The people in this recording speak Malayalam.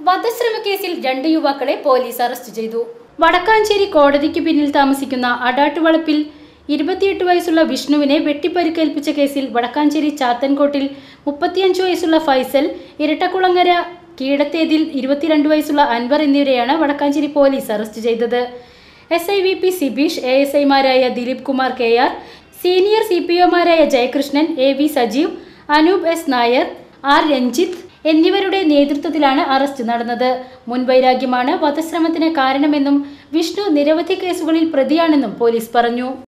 വധശ്രമ കേസിൽ രണ്ട് യുവാക്കളെ പോലീസ് അറസ്റ്റ് ചെയ്തു വടക്കാഞ്ചേരി കോടതിക്ക് പിന്നിൽ താമസിക്കുന്ന അടാട്ടുവളപ്പിൽ ഇരുപത്തിയെട്ട് വയസ്സുള്ള വിഷ്ണുവിനെ വെട്ടിപ്പരിക്കേൽപ്പിച്ച കേസിൽ വടക്കാഞ്ചേരി ചാത്തൻകോട്ടിൽ മുപ്പത്തിയഞ്ച് വയസ്സുള്ള ഫൈസൽ ഇരട്ടക്കുളങ്ങര കീഴത്തേതിൽ ഇരുപത്തിരണ്ട് വയസ്സുള്ള അൻവർ എന്നിവരെയാണ് വടക്കാഞ്ചേരി പോലീസ് അറസ്റ്റ് ചെയ്തത് S I V P Sibeesh A S ഐമാരായ Dileep Kumar K R senior C P ഒമാരായ Jayakrishnan A V Sajeev Anoop S Nair R Ranjith എന്നിവരുടെ നേതൃത്വത്തിലാണ് അറസ്റ്റ് നടന്നത് മുൻവൈരാഗ്യമാണ് വധശ്രമത്തിന് കാരണമെന്നും വിഷ്ണു നിരവധി കേസുകളിൽ പ്രതിയാണെന്നും പോലീസ് പറഞ്ഞു